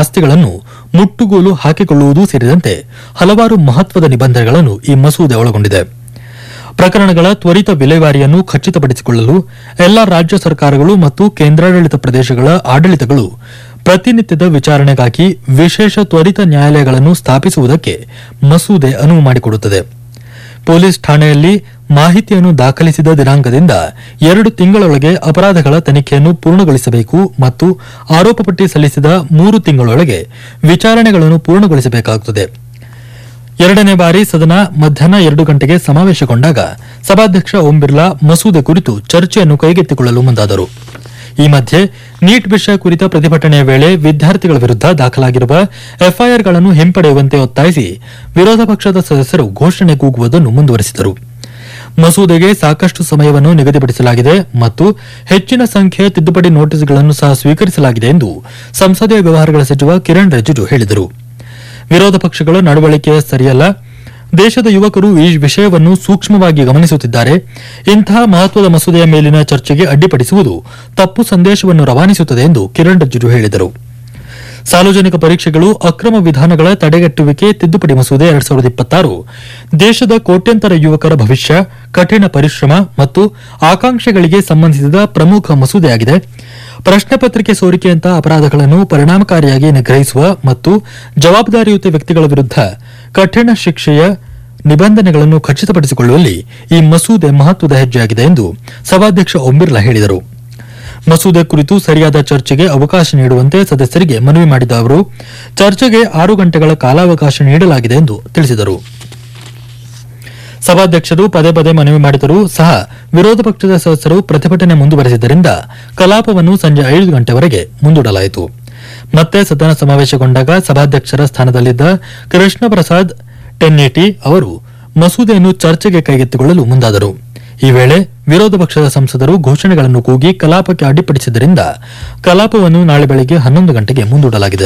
ಆಸ್ತಿಗಳನ್ನು ಮುಟ್ಟುಗೋಲು ಹಾಕಿಕೊಳ್ಳುವುದೂ ಸೇರಿದಂತೆ ಹಲವಾರು ಮಹತ್ವದ ನಿಬಂಧನೆಗಳನ್ನು ಈ ಮಸೂದೆ ಒಳಗೊಂಡಿದೆ ಪ್ರಕರಣಗಳ ತ್ವರಿತ ವಿಲೇವಾರಿಯನ್ನು ಖಚಿತಪಡಿಸಿಕೊಳ್ಳಲು ಎಲ್ಲಾ ರಾಜ್ಯ ಸರ್ಕಾರಗಳು ಮತ್ತು ಕೇಂದ್ರಾಡಳಿತ ಪ್ರದೇಶಗಳ ಆಡಳಿತಗಳು ಪ್ರತಿನಿತ್ಯದ ವಿಚಾರಣೆಗಾಗಿ ವಿಶೇಷ ತ್ವರಿತ ನ್ಯಾಯಾಲಯಗಳನ್ನು ಸ್ಥಾಪಿಸುವುದಕ್ಕೆ ಮಸೂದೆ ಅನುವು ಮಾಡಿಕೊಡುತ್ತದೆ ಪೊಲೀಸ್ ಠಾಣೆಯಲ್ಲಿ ಮಾಹಿತಿಯನ್ನು ದಾಖಲಿಸಿದ ದಿನಾಂಕದಿಂದ ಎರಡು ತಿಂಗಳೊಳಗೆ ಅಪರಾಧಗಳ ತನಿಖೆಯನ್ನು ಪೂರ್ಣಗೊಳಿಸಬೇಕು ಮತ್ತು ಆರೋಪ ಪಟ್ಟಿ ಸಲ್ಲಿಸಿದ ಮೂರು ತಿಂಗಳೊಳಗೆ ವಿಚಾರಣೆಗಳನ್ನು ಪೂರ್ಣಗೊಳಿಸಬೇಕಾಗುತ್ತದೆ ಎರಡನೇ ಬಾರಿ ಸದನ ಮಧ್ಯಾಹ್ನ ಎರಡು ಗಂಟೆಗೆ ಸಮಾವೇಶಗೊಂಡಾಗ ಸಭಾಧ್ಯಕ್ಷ ಓಂ ಬಿರ್ಲಾ ಮಸೂದೆ ಕುರಿತು ಚರ್ಚೆಯನ್ನು ಕೈಗೆತ್ತಿಕೊಳ್ಳಲು ಮುಂದಾದರು ಈ ಮಧ್ಯೆ ನೀಟ್ ವಿಷಯ ಕುರಿತ ಪ್ರತಿಭಟನೆಯ ವೇಳೆ ವಿದ್ಯಾರ್ಥಿಗಳ ವಿರುದ್ಧ ದಾಖಲಾಗಿರುವ ಎಫ್ಐಆರ್ಗಳನ್ನು ಹಿಂಪಡೆಯುವಂತೆ ಒತ್ತಾಯಿಸಿ ವಿರೋಧ ಪಕ್ಷದ ಸದಸ್ಯರು ಘೋಷಣೆ ಕೂಗುವುದನ್ನು ಮುಂದುವರೆಸಿದರು ಮಸೂದೆಗೆ ಸಾಕಷ್ಟು ಸಮಯವನ್ನು ನಿಗದಿಪಡಿಸಲಾಗಿದೆ ಮತ್ತು ಹೆಚ್ಚಿನ ಸಂಖ್ಯೆಯ ತಿದ್ದುಪಡಿ ನೋಟಿಸ್ಗಳನ್ನು ಸಹ ಸ್ವೀಕರಿಸಲಾಗಿದೆ ಎಂದು ಸಂಸದೀಯ ವ್ಯವಹಾರಗಳ ಸಚಿವ ಕಿರಣ್ ರಿಜಿಜು ಹೇಳಿದರು ವಿರೋಧ ಪಕ್ಷಗಳ ನಡವಳಿಕೆ ಸರಿಯಲ್ಲ ದೇಶದ ಯುವಕರು ಈ ವಿಷಯವನ್ನು ಸೂಕ್ಷ್ಮವಾಗಿ ಗಮನಿಸುತ್ತಿದ್ದಾರೆ ಇಂತಹ ಮಹತ್ವದ ಮಸೂದೆಯ ಮೇಲಿನ ಚರ್ಚೆಗೆ ಅಡ್ಡಿಪಡಿಸುವುದು ತಪ್ಪು ಸಂದೇಶವನ್ನು ರವಾನಿಸುತ್ತದೆ ಎಂದು ಕಿರಣ್ ರಿಜಿಜು ಹೇಳಿದರು ಸಾರ್ವಜನಿಕ ಪರೀಕ್ಷೆಗಳು ಅಕ್ರಮ ವಿಧಾನಗಳ ತಡೆಗಟ್ಟುವಿಕೆ ತಿದ್ದುಪಡಿ ಮಸೂದೆ ಎರಡ್ ಸಾವಿರದ ಇಪ್ಪತ್ತಾರು ದೇಶದ ಕೋಟ್ಯಂತರ ಯುವಕರ ಭವಿಷ್ಯ ಕಠಿಣ ಪರಿಶ್ರಮ ಮತ್ತು ಆಕಾಂಕ್ಷೆಗಳಿಗೆ ಸಂಬಂಧಿಸಿದ ಪ್ರಮುಖ ಮಸೂದೆಯಾಗಿದೆ ಪ್ರಶ್ನೆ ಪತ್ರಿಕೆ ಸೋರಿಕೆಯಂತಹ ಅಪರಾಧಗಳನ್ನು ಪರಿಣಾಮಕಾರಿಯಾಗಿ ನಿಗ್ರಹಿಸುವ ಮತ್ತು ಜವಾಬ್ದಾರಿಯುತ ವ್ಯಕ್ತಿಗಳ ವಿರುದ್ಧ ಕಠಿಣ ಶಿಕ್ಷೆಯ ನಿಬಂಧನೆಗಳನ್ನು ಖಚಿತಪಡಿಸಿಕೊಳ್ಳುವಲ್ಲಿ ಈ ಮಸೂದೆ ಮಹತ್ವದ ಹೆಜ್ಜೆಯಾಗಿದೆ ಎಂದು ಸಭಾಧ್ಯಕ್ಷ ಓಂ ಬಿರ್ಲಾ ಹೇಳಿದರು ಮಸೂದೆ ಕುರಿತು ಸರಿಯಾದ ಚರ್ಚೆಗೆ ಅವಕಾಶ ನೀಡುವಂತೆ ಸದಸ್ಯರಿಗೆ ಮನವಿ ಮಾಡಿದ ಅವರು ಚರ್ಚೆಗೆ ಆರು ಗಂಟೆಗಳ ಕಾಲಾವಕಾಶ ನೀಡಲಾಗಿದೆ ಎಂದು ತಿಳಿಸಿದರು ಸಭಾಧ್ಯಕ್ಷರು ಪದೇ ಪದೇ ಮನವಿ ಮಾಡಿದರೂ ಸಹ ವಿರೋಧ ಪಕ್ಷದ ಸದಸ್ಯರು ಪ್ರತಿಭಟನೆ ಮುಂದುವರೆಸಿದ್ದರಿಂದ ಕಲಾಪವನ್ನು ಸಂಜೆ ಐದು ಗಂಟೆವರೆಗೆ ಮುಂದೂಡಲಾಯಿತು ಮತ್ತೆ ಸದನ ಸಮಾವೇಶಗೊಂಡಾಗ ಸಭಾಧ್ಯಕ್ಷರ ಸ್ಥಾನದಲ್ಲಿದ್ದ ಕೃಷ್ಣ ಪ್ರಸಾದ್ ಟೆನ್ನೇಟಿ ಅವರು ಮಸೂದೆಯನ್ನು ಚರ್ಚೆಗೆ ಕೈಗೆತ್ತಿಕೊಳ್ಳಲು ಮುಂದಾದರು ಈ ವೇಳೆ ವಿರೋಧ ಪಕ್ಷದ ಸಂಸದರು ಘೋಷಣೆಗಳನ್ನು ಕೂಗಿ ಕಲಾಪಕ್ಕೆ ಅಡ್ಡಿಪಡಿಸಿದ್ದರಿಂದ ಕಲಾಪವನ್ನು ನಾಳೆ ಬೆಳಗ್ಗೆ ಹನ್ನೊಂದು ಗಂಟೆಗೆ ಮುಂದೂಡಲಾಗಿದೆ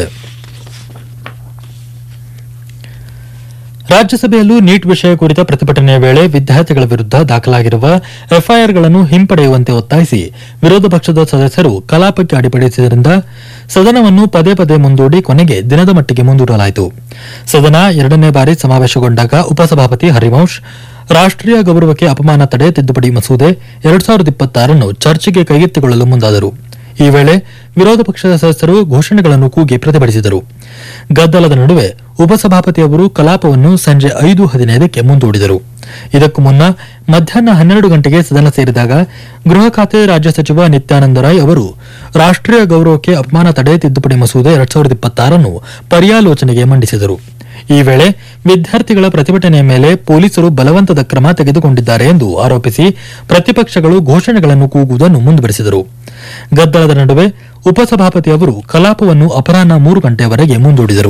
ರಾಜ್ಯಸಭೆಯಲ್ಲೂ ನೀಟ್ ವಿಷಯ ಕುರಿತ ಪ್ರತಿಭಟನೆಯ ವೇಳೆ ವಿದ್ಯಾರ್ಥಿಗಳ ವಿರುದ್ಧ ದಾಖಲಾಗಿರುವ ಎಫ್ಐಆರ್ಗಳನ್ನು ಹಿಂಪಡೆಯುವಂತೆ ಒತ್ತಾಯಿಸಿ ವಿರೋಧ ಪಕ್ಷದ ಸದಸ್ಯರು ಕಲಾಪಕ್ಕೆ ಅಡ್ಡಿಪಡಿಸಿದ್ದರಿಂದ ಸದನವನ್ನು ಪದೇ ಪದೇ ಮುಂದೂಡಿ ಕೊನೆಗೆ ದಿನದ ಮಟ್ಟಿಗೆ ಮುಂದೂಡಲಾಯಿತು ಸದನ ಎರಡನೇ ಬಾರಿ ಸಮಾವೇಶಗೊಂಡಾಗ ಉಪಸಭಾಪತಿ ಹರಿವಂಶ್ ರಾಷ್ಟೀಯ ಗೌರವಕ್ಕೆ ಅಪಮಾನ ತಡೆ ತಿದ್ದುಪಡಿ ಮಸೂದೆ ಎರಡ್ ಸಾವಿರದ ಇಪ್ಪತ್ತಾರನ್ನು ಚರ್ಚೆಗೆ ಕೈಗೆತ್ತಿಕೊಳ್ಳಲು ಮುಂದಾದರು ಈ ವೇಳೆ ವಿರೋಧ ಪಕ್ಷದ ಸದಸ್ಯರು ಘೋಷಣೆಗಳನ್ನು ಕೂಗಿ ಪ್ರತಿಭಟಿಸಿದರು ಗದ್ದಲದ ನಡುವೆ ಉಪಸಭಾಪತಿಯವರು ಕಲಾಪವನ್ನು ಸಂಜೆ ಐದು ಹದಿನೈದಕ್ಕೆ ಮುಂದೂಡಿದರು ಇದಕ್ಕೂ ಮುನ್ನ ಮಧ್ಯಾಹ್ನ ಹನ್ನೆರಡು ಗಂಟೆಗೆ ಸದನ ಸೇರಿದಾಗ ಗೃಹ ಖಾತೆ ರಾಜ್ಯ ಸಚಿವ ನಿತ್ಯಾನಂದ ರಾಯ್ ಅವರು ರಾಷ್ಟೀಯ ಗೌರವಕ್ಕೆ ಅಪಮಾನ ತಡೆ ತಿದ್ದುಪಡಿ ಮಸೂದೆ ಎರಡ್ ಸಾವಿರದ ಇಪ್ಪತ್ತಾರನ್ನು ಪರ್ಯಾಲೋಚನೆಗೆ ಮಂಡಿಸಿದರು ಈ ವೇಳೆ ವಿದ್ಯಾರ್ಥಿಗಳ ಪ್ರತಿಭಟನೆಯ ಮೇಲೆ ಪೊಲೀಸರು ಬಲವಂತದ ಕ್ರಮ ತೆಗೆದುಕೊಂಡಿದ್ದಾರೆ ಎಂದು ಆರೋಪಿಸಿ ಪ್ರತಿಪಕ್ಷಗಳು ಘೋಷಣೆಗಳನ್ನು ಕೂಗುವುದನ್ನು ಮುಂದುವರೆಸಿದರು ಗದ್ದಲದ ನಡುವೆ ಉಪಸಭಾಪತಿ ಅವರು ಕಲಾಪವನ್ನು ಅಪರಾಹ್ನ ಮೂರು ಗಂಟೆಯವರೆಗೆ ಮುಂದೂಡಿದರು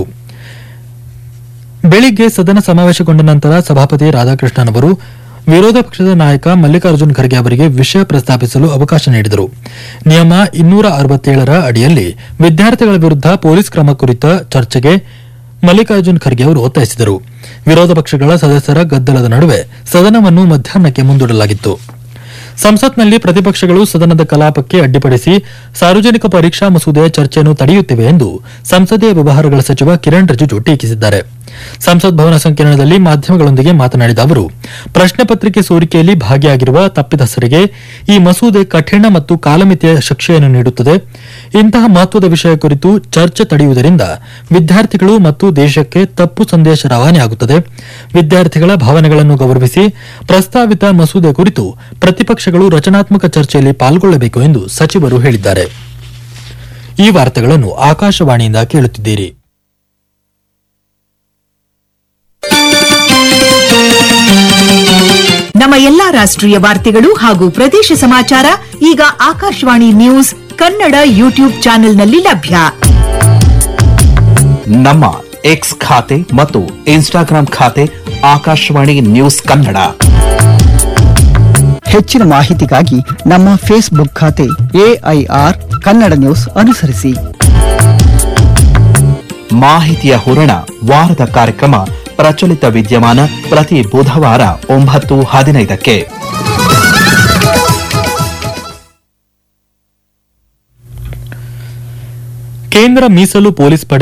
ಬೆಳಿಗ್ಗೆ ಸದನ ಸಮಾವೇಶಗೊಂಡ ನಂತರ ಸಭಾಪತಿ ರಾಧಾಕೃಷ್ಣನ್ ಅವರು ವಿರೋಧ ಪಕ್ಷದ ನಾಯಕ ಮಲ್ಲಿಕಾರ್ಜುನ್ ಖರ್ಗೆ ಅವರಿಗೆ ವಿಷಯ ಪ್ರಸ್ತಾಪಿಸಲು ಅವಕಾಶ ನೀಡಿದರು ನಿಯಮ ಇನ್ನೂರ ಅರವತ್ತೇಳರ ಅಡಿಯಲ್ಲಿ ವಿದ್ಯಾರ್ಥಿಗಳ ವಿರುದ್ಧ ಪೊಲೀಸ್ ಕ್ರಮ ಕುರಿತ ಚರ್ಚೆಗೆ ಮಲ್ಲಿಕಾರ್ಜುನ್ ಖರ್ಗೆ ಅವರು ಒತ್ತಾಯಿಸಿದರು ವಿರೋಧ ಪಕ್ಷಗಳ ಸದಸ್ಯರ ಗದ್ದಲದ ನಡುವೆ ಸದನವನ್ನು ಮಧ್ಯಾಹ್ನಕ್ಕೆ ಮುಂದೂಡಲಾಗಿತ್ತು ಸಂಸತ್ನಲ್ಲಿ ಪ್ರತಿಪಕ್ಷಗಳು ಸದನದ ಕಲಾಪಕ್ಕೆ ಅಡ್ಡಿಪಡಿಸಿ ಸಾರ್ವಜನಿಕ ಪರೀಕ್ಷಾ ಮಸೂದೆಯ ಚರ್ಚೆಯನ್ನು ತಡೆಯುತ್ತಿವೆ ಎಂದು ಸಂಸದೀಯ ವ್ಯವಹಾರಗಳ ಸಚಿವ ಕಿರಣ್ ರಿಜಿಜು ಟೀಕಿಸಿದ್ದಾರೆ ಸಂಸತ್ ಭವನ ಸಂಕೀರ್ಣದಲ್ಲಿ ಮಾಧ್ಯಮಗಳೊಂದಿಗೆ ಮಾತನಾಡಿದ ಅವರು ಪ್ರಶ್ನೆ ಪತ್ರಿಕೆ ಸೋರಿಕೆಯಲ್ಲಿ ಭಾಗಿಯಾಗಿರುವ ತಪ್ಪಿತಸ್ಥರಿಗೆ ಈ ಮಸೂದೆ ಕಠಿಣ ಮತ್ತು ಕಾಲಮಿತಿಯ ಶಿಕ್ಷೆಯನ್ನು ನೀಡುತ್ತದೆ ಇಂತಹ ಮಹತ್ವದ ವಿಷಯ ಕುರಿತು ಚರ್ಚೆ ತಡೆಯುವುದರಿಂದ ವಿದ್ಯಾರ್ಥಿಗಳು ಮತ್ತು ದೇಶಕ್ಕೆ ತಪ್ಪು ಸಂದೇಶ ರವಾನೆಯಾಗುತ್ತದೆ ವಿದ್ಯಾರ್ಥಿಗಳ ಭಾವನೆಗಳನ್ನು ಗೌರವಿಸಿ ಪ್ರಸ್ತಾವಿತ ಮಸೂದೆ ಕುರಿತು ಪ್ರತಿಪಕ್ಷಗಳು ರಚನಾತ್ಮಕ ಚರ್ಚೆಯಲ್ಲಿ ಪಾಲ್ಗೊಳ್ಳಬೇಕು ಎಂದು ಸಚಿವರು ಹೇಳಿದ್ದಾರೆ ಈ ವಾರ್ತೆಗಳನ್ನು ಆಕಾಶವಾಣಿಯಿಂದ ಕೇಳುತ್ತಿದ್ದೀರಿ ನಮ್ಮ ಎಲ್ಲಾ ರಾಷ್ಟ್ರೀಯ ವಾರ್ತೆಗಳು ಹಾಗೂ ಪ್ರದೇಶ ಸಮಾಚಾರ ಈಗ ಆಕಾಶವಾಣಿ ನ್ಯೂಸ್ ಕನ್ನಡ ಯೂಟ್ಯೂಬ್ ಚಾನೆಲ್ನಲ್ಲಿ ಲಭ್ಯ ನಮ್ಮ ಎಕ್ಸ್ ಖಾತೆ ಮತ್ತು ಇನ್ಸ್ಟಾಗ್ರಾಂ ಖಾತೆ ಆಕಾಶವಾಣಿ ನ್ಯೂಸ್ ಕನ್ನಡ ಹೆಚ್ಚಿನ ಮಾಹಿತಿಗಾಗಿ ನಮ್ಮ ಫೇಸ್ಬುಕ್ ಖಾತೆ ಎಐಆರ್ ಕನ್ನಡ ನ್ಯೂಸ್ ಅನುಸರಿಸಿ ಮಾಹಿತಿಯ ಹೂರಣ ವಾರದ ಕಾರ್ಯಕ್ರಮ ಪ್ರಚಲಿತ ವಿದ್ಯಮಾನ ಪ್ರತಿ ಬುಧವಾರ ಒಂಬತ್ತು ಹದಿನೈದಕ್ಕೆ ಕೇಂದ್ರ ಮೀಸಲು ಪೊಲೀಸ್ ಪಡೆ